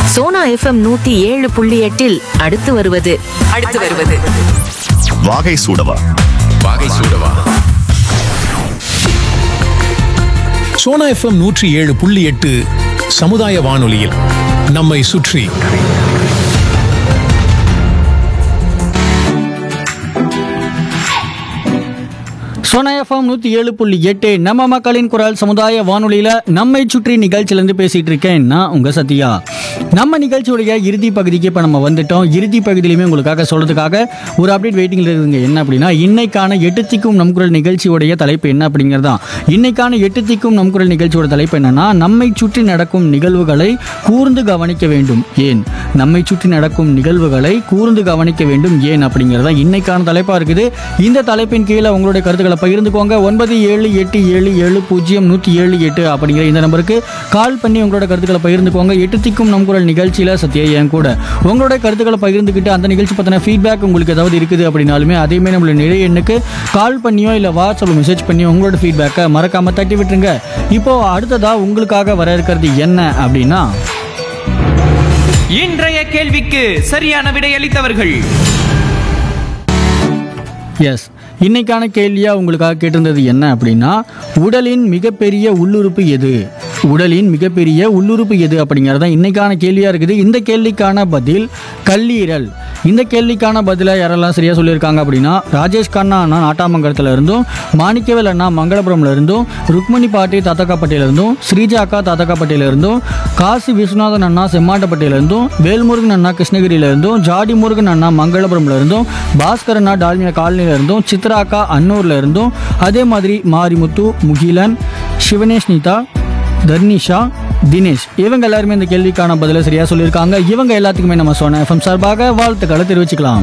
Sona FM நூத்தி ஏழு புள்ளி எட்டில் அடுத்து வருவது அடுத்து வருவது வாகை சூடவா வாகை சூடவா சோனா எஃப்எம் நூற்றி ஏழு புள்ளி எட்டு சமுதாய வானொலியில் நம்மை சுற்றி சோனா எஃப்எம் நூற்றி ஏழு புள்ளி எட்டு நம்ம மக்களின் குரல் சமுதாய வானொலியில் நம்மை சுற்றி நிகழ்ச்சியிலேருந்து பேசிகிட்டு இருக்கேன் நான் உங்கள் சத்யா நம்ம நிகழ்ச்சியுடைய இறுதி பகுதிக்கு இப்போ நம்ம வந்துட்டோம் இறுதி பகுதியிலுமே உங்களுக்காக சொல்கிறதுக்காக ஒரு அப்டேட் வெயிட்டிங்கில் இருக்குங்க என்ன அப்படின்னா இன்னைக்கான எட்டு திக்கும் நம் குரல் நிகழ்ச்சியுடைய தலைப்பு என்ன அப்படிங்கிறதான் இன்னைக்கான எட்டு திக்கும் நம் குரல் நிகழ்ச்சியோட தலைப்பு என்னன்னா நம்மை சுற்றி நடக்கும் நிகழ்வுகளை கூர்ந்து கவனிக்க வேண்டும் ஏன் நம்மை சுற்றி நடக்கும் நிகழ்வுகளை கூர்ந்து கவனிக்க வேண்டும் ஏன் அப்படிங்கிறதா இன்னைக்கான தலைப்பாக இருக்குது இந்த தலைப்பின் கீழே உங்களுடைய கருத்துக்களை பகிர்ந்துக்கோங்க ஒன்பது ஏழு எட்டு ஏழு ஏழு பூஜ்ஜியம் நூற்றி ஏழு எட்டு அப்படிங்கிற இந்த நம்பருக்கு கால் பண்ணி உங்களோட கருத்துக்களை பகிர்ந்துக்கோங்க எட்டு திக்கும் நம் குரல் நிகழ்ச்சியில் சத்யா என் கூட உங்களுடைய கருத்துக்களை பகிர்ந்துக்கிட்டு அந்த நிகழ்ச்சி பற்றின ஃபீட்பேக் உங்களுக்கு ஏதாவது இருக்குது அப்படின்னாலுமே அதேமாதிரி நம்மளுடைய நிறைய எண்ணுக்கு கால் பண்ணியோ இல்லை வாட்ஸ்அப் மெசேஜ் பண்ணியோ உங்களோட ஃபீட்பேக்கை மறக்காம தட்டி விட்டுருங்க இப்போ அடுத்ததா உங்களுக்காக வர இருக்கிறது என்ன அப்படின்னா இன்றைய கேள்விக்கு சரியான விடையளித்தவர்கள் எஸ் இன்னைக்கான கேள்வியா உங்களுக்காக கேட்டிருந்தது என்ன அப்படின்னா உடலின் மிகப்பெரிய உள்ளுறுப்பு எது உடலின் மிகப்பெரிய உள்ளுறுப்பு எது அப்படிங்கிறது தான் இன்னைக்கான கேள்வியா இருக்குது இந்த கேள்விக்கான பதில் கல்லீரல் இந்த கேள்விக்கான பதிலை யாரெல்லாம் சரியா சொல்லியிருக்காங்க அப்படின்னா ராஜேஷ் கண்ணா அண்ணா நாட்டாமங்கலத்துல இருந்தும் மாணிக்கவேல் அண்ணா மங்களபுரம்ல இருந்தும் ருக்மணி பாட்டி தாத்தக்காப்பட்டியில இருந்தும் ஸ்ரீஜா அக்கா தாத்தக்காப்பட்டியில இருந்தும் காசி விஸ்வநாதன் அண்ணா செம்மாட்டப்பட்டியில இருந்தும் வேல்முருகன் அண்ணா கிருஷ்ணகிரியில இருந்தும் ஜாடி முருகன் அண்ணா மங்களபுரம்ல இருந்தும் பாஸ்கர் அண்ணா டால்மியா காலனில இருந்தும் சித்ரா அக்கா அன்னூர்ல இருந்தும் அதே மாதிரி மாரிமுத்து முகிலன் சிவனேஷ் நீதா தர்னிஷா தினேஷ் இவங்க எல்லாருமே இந்த கேள்விக்கான பதிலை சரியா சொல்லியிருக்காங்க இவங்க எல்லாத்துக்குமே நம்ம சொன்ன எஃப்எம் சார்பாக வாழ்த்துக்களை தெரிவிச்சுக்கலாம்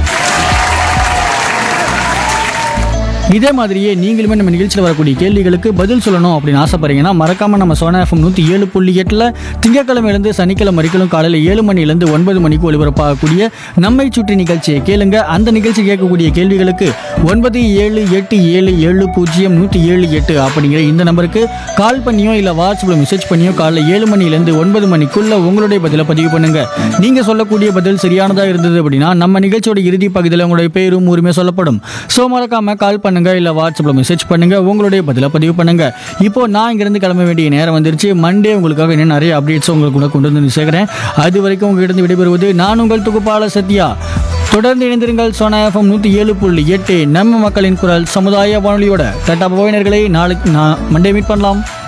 இதே மாதிரியே நீங்களுமே நம்ம நிகழ்ச்சியில் வரக்கூடிய கேள்விகளுக்கு பதில் சொல்லணும் அப்படின்னு ஆசைப்படுறீங்கன்னா மறக்காம நம்ம சோனா எஃப்எம் நூற்றி ஏழு புள்ளி எட்டில் திங்கக்கிழமையிலேருந்து சனிக்கிழமை வரைக்கும் காலையில் ஏழு மணிலேருந்து ஒன்பது மணிக்கு ஒளிபரப்பாகக்கூடிய நம்மை சுற்றி நிகழ்ச்சியை கேளுங்க அந்த நிகழ்ச்சி கேட்கக்கூடிய கேள்விகளுக்கு ஒன்பது ஏழு எட்டு ஏழு ஏழு பூஜ்ஜியம் நூற்றி ஏழு எட்டு அப்படிங்கிற இந்த நம்பருக்கு கால் பண்ணியோ இல்லை வாட்ஸ்அப்பில் மெசேஜ் பண்ணியோ காலைல ஏழு மணிலேருந்து ஒன்பது மணிக்குள்ள உங்களுடைய பதிலை பதிவு பண்ணுங்க நீங்க சொல்லக்கூடிய பதில் சரியானதா இருந்தது அப்படின்னா நம்ம நிகழ்ச்சியோட இறுதி பகுதியில் உங்களுடைய பேரும் ஊருமே சொல்லப்படும் ஸோ மறக்காம கால் பண்ணுங்க இல்லை வாட்ஸ்அப்பில் மெசேஜ் பண்ணுங்க உங்களுடைய பதிலை பதிவு பண்ணுங்க இப்போ நான் இங்கிருந்து கிளம்ப வேண்டிய நேரம் வந்துருச்சு மண்டே உங்களுக்காக இன்னும் நிறைய அப்டேட்ஸ் உங்களுக்கு கூட கொண்டு வந்து சேர்க்கிறேன் அது வரைக்கும் உங்ககிட்ட விடைபெறுவது நான் உங்கள் தொகுப்பாளர் சத்யா தொடர்ந்து இணைந்திருங்கள் சோனா எஃப்எம் நூற்றி ஏழு புள்ளி எட்டு நம்ம மக்களின் குரல் சமுதாய வானொலியோட டட்டா போயினர்களை நாளைக்கு நான் மண்டே மீட் பண்ணலாம்